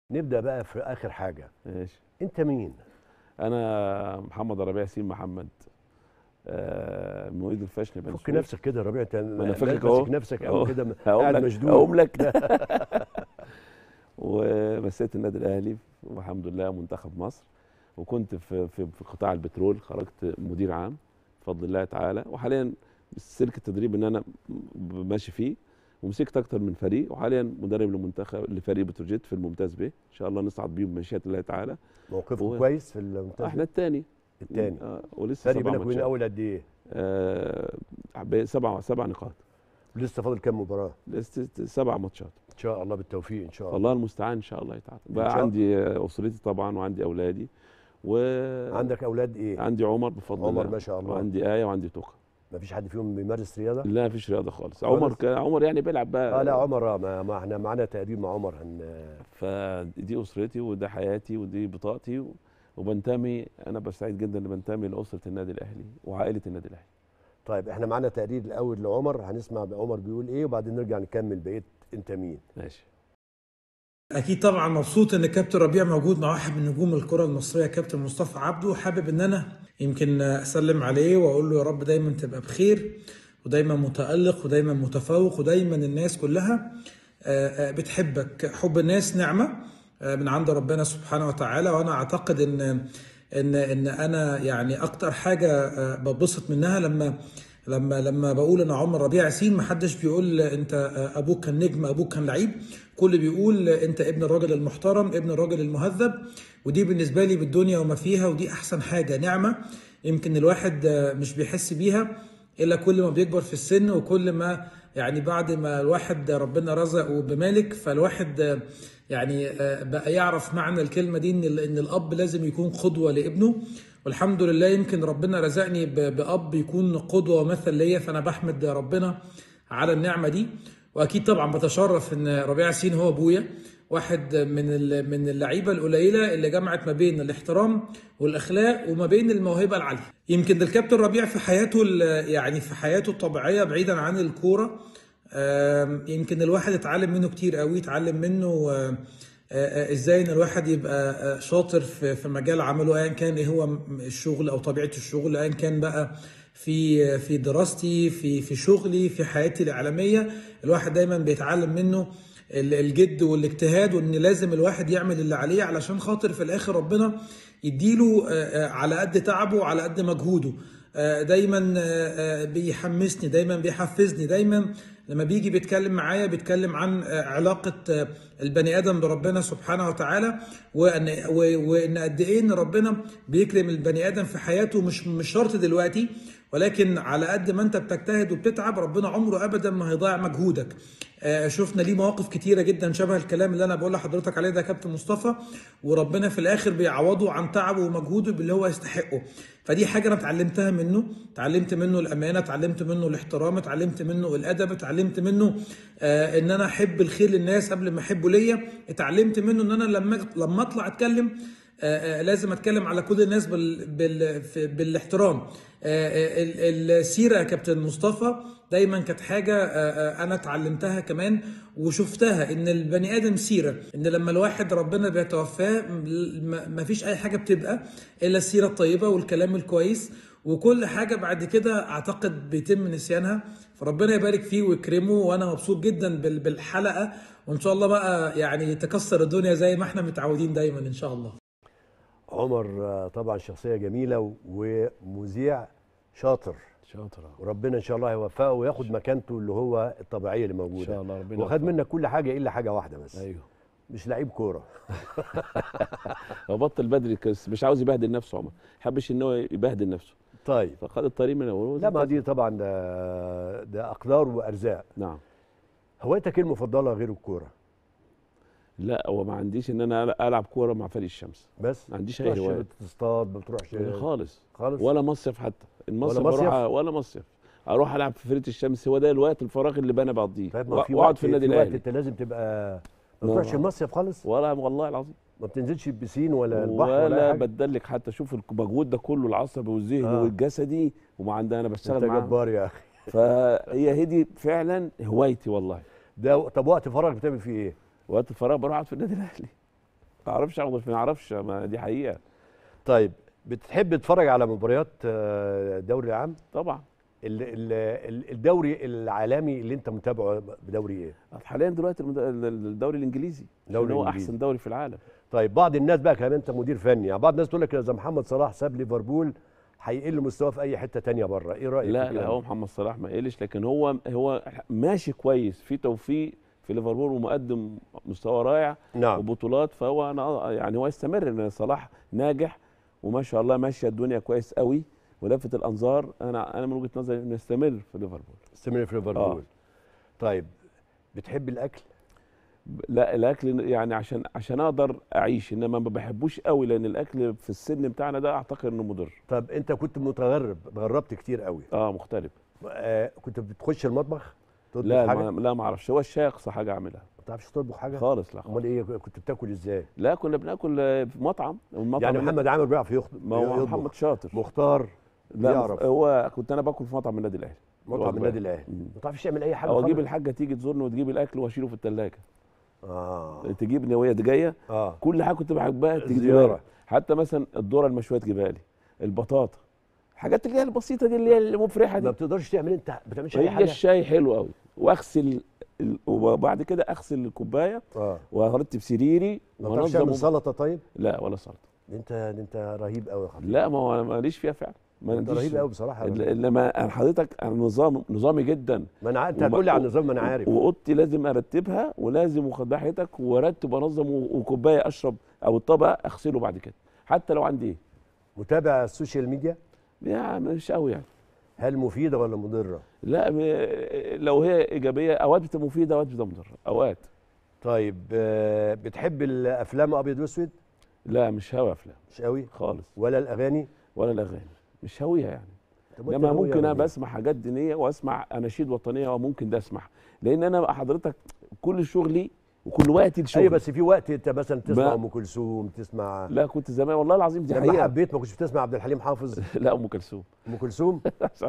نبدا بقى في اخر حاجه ماشي انت مين انا محمد ربيع ياسين محمد آه، معيد الفاشن بني فك سويف. نفسك كده يا ربيع انت انا فاكرك أهو. ماسك نفسك أهو. قوي كده هقوم قاعد لك مشدود هقوم لك ومسيت النادي الاهلي والحمد لله منتخب مصر وكنت في في في قطاع البترول خرجت مدير عام بفضل الله تعالى وحاليا سلك التدريب ان انا م- ماشي فيه ومسكت اكتر من فريق وحاليا مدرب لمنتخب لفريق بتروجيت في الممتاز به ان شاء الله نصعد بيهم بمشيئه الله تعالى موقفك هو- كويس في الممتاز احنا الثاني الثاني آه ولسه فرق سبع بينك وبين ماتشات. اول قد ايه آه بين سبع سبع نقاط لسه فاضل كام مباراه لسه سبع ماتشات ان شاء الله بالتوفيق ان شاء الله الله المستعان ان شاء الله تعالى إن بقى شاء عندي آه، اسرتي طبعا وعندي اولادي و عندك اولاد ايه عندي عمر بفضل عمر الله ما شاء الله. وعندي ايه وعندي توكا ما فيش حد فيهم بيمارس رياضه لا مفيش رياضه خالص خالص؟ عمر كان عمر يعني بيلعب بقى اه لا عمر آه، ما, ما احنا معانا تقريب مع عمر هن فدي اسرتي وده حياتي ودي بطاقتي و... وبنتمي انا بسعيد جدا ان بنتمي لاسره النادي الاهلي وعائله النادي الاهلي طيب احنا معانا تقرير الاول لعمر هنسمع عمر بيقول ايه وبعدين نرجع نكمل بقيه انت مين ماشي اكيد طبعا مبسوط ان كابتن ربيع موجود مع واحد من نجوم الكره المصريه كابتن مصطفى عبده وحابب ان انا يمكن اسلم عليه واقول له يا رب دايما تبقى بخير ودايما متالق ودايما متفوق ودايما الناس كلها آه، آه، بتحبك حب الناس نعمه آه، من عند ربنا سبحانه وتعالى وانا اعتقد ان ان ان انا يعني اكتر حاجه آه، ببسط منها لما لما لما بقول انا عمر ربيع ياسين محدش بيقول انت آه، ابوك كان نجم ابوك كان لعيب كل بيقول انت ابن الراجل المحترم ابن الراجل المهذب ودي بالنسبه لي بالدنيا وما فيها ودي احسن حاجه نعمه يمكن الواحد آه، مش بيحس بيها الا كل ما بيكبر في السن وكل ما يعني بعد ما الواحد ربنا رزقه بمالك فالواحد آه، يعني آه، بقى يعرف معنى الكلمه دي ان ال- ان الاب لازم يكون قدوه لابنه والحمد لله يمكن ربنا رزقني ب- باب يكون قدوه ومثل ليا فانا بحمد ربنا على النعمه دي واكيد طبعا بتشرف ان ربيع ياسين هو ابويا واحد من ال- من اللعيبه القليله اللي جمعت ما بين الاحترام والاخلاق وما بين الموهبه العاليه يمكن الكابتن ربيع في حياته ال- يعني في حياته الطبيعيه بعيدا عن الكوره آم، يمكن الواحد اتعلم منه كتير قوي اتعلم منه آه، آه، ازاي ان الواحد يبقى آه، شاطر في في مجال عمله ايا كان ايه هو م- الشغل او طبيعه الشغل ايا كان بقى في في دراستي في في شغلي في حياتي الاعلاميه الواحد دايما بيتعلم منه ال- الجد والاجتهاد وان لازم الواحد يعمل اللي عليه علشان خاطر في الاخر ربنا يديله آه، آه، على قد تعبه وعلى قد مجهوده آه، دايما آه، آه، بيحمسني دايما بيحفزني دايما لما بيجي بيتكلم معايا بيتكلم عن آه، علاقة آه، البني آدم بربنا سبحانه وتعالى وأن و- وإن قد إيه إن ربنا بيكرم البني آدم في حياته مش مش شرط دلوقتي ولكن على قد ما أنت بتجتهد وبتتعب ربنا عمره أبدا ما هيضيع مجهودك آه، شفنا ليه مواقف كتيرة جدا شبه الكلام اللي أنا بقول لحضرتك عليه ده يا كابتن مصطفى وربنا في الآخر بيعوضه عن تعبه ومجهوده باللي هو يستحقه فدي حاجة أنا اتعلمتها منه اتعلمت منه الأمانة اتعلمت منه الاحترام اتعلمت منه الأدب اتعلمت منه آه إن أنا أحب الخير للناس قبل ما أحبه ليا اتعلمت منه إن أنا لما لما أطلع أتكلم آه، آه، لازم اتكلم على كل الناس بال بال في- بالاحترام آه، آه، ال- السيره يا كابتن مصطفى دايما كانت حاجه آه، آه، انا اتعلمتها كمان وشفتها ان البني ادم سيره ان لما الواحد ربنا بيتوفاه ما فيش اي حاجه بتبقى الا السيره الطيبه والكلام الكويس وكل حاجه بعد كده اعتقد بيتم نسيانها فربنا يبارك فيه ويكرمه وانا مبسوط جدا بال- بالحلقه وان شاء الله بقى يعني تكسر الدنيا زي ما احنا متعودين دايما ان شاء الله عمر آه، طبعا شخصيه جميله و- ومذيع شاطر شاطر آه. وربنا ان شاء الله يوفقه وياخد مكانته اللي هو الطبيعيه اللي ان موجوده شاء الله ربنا وخد يوفقه. منك كل حاجه الا حاجه واحده بس ايوه مش لعيب كوره هو بطل بدري كس مش عاوز يبهدل نفسه عمر ما يحبش ان هو يبهدل نفسه طيب فخد الطريق من اوله لا ما دي طبعا ده ده اقدار وارزاق نعم هوايتك ايه المفضله غير الكوره لا هو ما عنديش ان انا العب كوره مع فريق الشمس بس ما عنديش ما اي بتروحش هوايه تصطاد ما بتروحش خالص خالص ولا مصيف حتى المصيف مصيف؟ اروح ولا مصيف اروح العب في فرقه الشمس هو ده الوقت الفراغ اللي انا بقضيه طيب ما في واقعد وقت في النادي في وقت الاهلي انت لازم تبقى ما ما- بتروحش المصيف خالص ولا والله العظيم ما بتنزلش البسين ولا البحر ولا, ولا أي حاجه بدلك حتى شوف المجهود ده كله العصبي والذهني آه. والجسدي وما عندها انا بشتغل انت معاهم جبار يا اخي فهي هي دي فعلا هوايتي والله ده طب وقت فراغ بتعمل فيه ايه وقت الفراغ بروح اقعد في النادي الاهلي اعرفش اخبط فين ما اعرفش ما دي حقيقه طيب بتحب تتفرج على مباريات آه، الدوري العام طبعا ال- ال- ال- الدوري العالمي اللي انت متابعه بدوري ايه حاليا دلوقتي المد- الدوري الانجليزي الدوري اللي هو الإنجليزي. احسن دوري في العالم طيب بعض الناس بقى كمان انت مدير فني يعني بعض الناس تقول لك اذا محمد صلاح ساب ليفربول هيقل مستواه في اي حته تانية بره ايه رايك في لا الكلام لا هو ده؟ محمد صلاح ما قلش لكن هو هو ماشي كويس في توفيق في ليفربول ومقدم مستوى رائع نعم وبطولات فهو انا يعني هو يستمر ان صلاح ناجح وما شاء الله ماشيه الدنيا كويس قوي ولفت الانظار انا انا من وجهه نظري انه يستمر في ليفربول استمر في ليفربول آه. طيب بتحب الاكل لا الاكل يعني عشان عشان اقدر اعيش انما ما بحبوش قوي لان الاكل في السن بتاعنا ده اعتقد انه مضر طب انت كنت متغرب اتغربت كتير قوي اه مختلف آه كنت بتخش المطبخ تطبخ لا حاجه ما لا ما اعرفش هو الشاي اقصى حاجه اعملها ما تعرفش تطبخ حاجه خالص لا امال خالص. ايه كنت بتاكل ازاي لا كنا بناكل آه، في مطعم المطعم يعني اللي- محمد عامر بيعرف يخطب ما هو يطبخ. محمد شاطر مختار لا بيعرف. هو كنت انا باكل في مطعم النادي الاهلي مطعم النادي الاهلي مم. ما تعرفش تعمل اي حاجه او اجيب خالص؟ الحاجه تيجي تزورني وتجيب الاكل واشيله في الثلاجه اه تجيبني وهي جايه اه كل حاجه كنت بحبها تجيبها زيارة. لي حتى مثلا الذره المشويه تجيبها لي البطاطا الحاجات اللي هي البسيطه دي اللي هي المفرحه ما دي بتقدرش تعمل انت ما بتعملش اي هي حاجه الشاي حلو قوي واغسل ال- وبعد كده اغسل الكوبايه اه وارتب سريري ما بتعرفش تعمل وانظم سلطه طيب لا ولا سلطه دي انت دي انت رهيب قوي يا خطيب لا ما هو أنا ماليش فيها فعلا ما انت عنديش- رهيب قوي بصراحه يا ال- راجل. انما أنا حضرتك انا نظام نظامي جدا ما انا ع- انت وما- هتقول لي على النظام ما انا عارف واوضتي لازم ارتبها ولازم واخد ناحيتك وارتب وانظم و- وكوبايه اشرب او الطبق اغسله بعد كده حتى لو عندي ايه متابع السوشيال ميديا يعني مش قوي يعني هل مفيده ولا مضره لا م- لو هي ايجابيه اوقات بتبقى مفيده اوقات بتبقى مضره اوقات طيب آه، بتحب الافلام ابيض واسود لا مش هوى افلام مش قوي خالص ولا الاغاني ولا الاغاني مش هويها يعني طب وأنت انما هوية ممكن انا ولا إيه؟ بسمع حاجات دينيه واسمع اناشيد وطنيه وممكن ده اسمع لان انا حضرتك كل شغلي وكل وقتي لشغلي ايوه بس في وقت انت مثلا تسمع ما- ام كلثوم تسمع لا كنت زمان والله العظيم دي لما حقيقه حبيت ما كنتش بتسمع عبد الحليم حافظ لا ام كلثوم ام كلثوم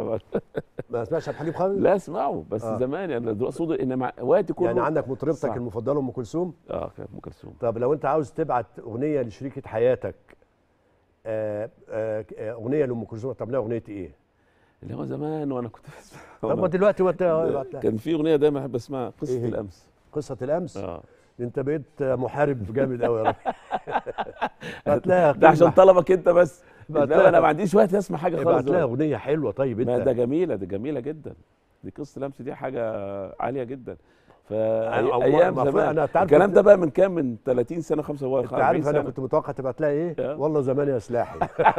ما اسمعش عبد الحليم حافظ لا اسمعه بس آه. آه. زمان يعني دلوقتي اقصد انما وقتي كله يعني عندك مطربتك صح. المفضله ام كلثوم اه كانت ام كلثوم طب لو انت عاوز تبعت اغنيه لشريكه حياتك آه، آه، آه، اغنيه لام كلثوم طب لها اغنيه ايه اللي هو زمان وانا كنت بسمع طب ما دلوقتي وانت ابعت لها. كان في اغنيه دايما احب اسمعها قصه إيه هي؟ الامس قصه الامس اه انت بقيت محارب جامد قوي يا راجل هتلاقيها ده عشان قمة. طلبك انت بس بعت إنما لها- انا ما عنديش وقت اسمع حاجه خالص ابعت لها دلوقتي. اغنيه حلوه طيب ما انت ده جميله ده جميله جدا دي قصه الامس دي حاجه عاليه جدا فا أنا- ايام المفروض- زمان أنا تعرف الكلام كنت- ده بقى من كام من 30 سنه 45 انت عارف انا سنة. كنت متوقع تبعت لها ايه آه. والله زمان يا سلاحي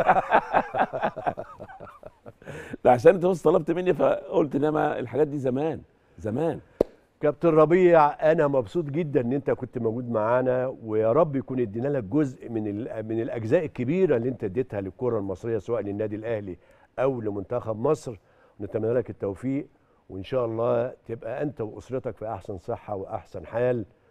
ده عشان انت بس طلبت مني فقلت انما الحاجات دي زمان زمان كابتن ربيع انا مبسوط جدا ان انت كنت موجود معانا ويا رب يكون ادينا لك جزء من ال- من الاجزاء الكبيره اللي انت اديتها للكره المصريه سواء للنادي الاهلي او لمنتخب مصر نتمنى لك التوفيق وان شاء الله تبقى انت واسرتك في احسن صحه واحسن حال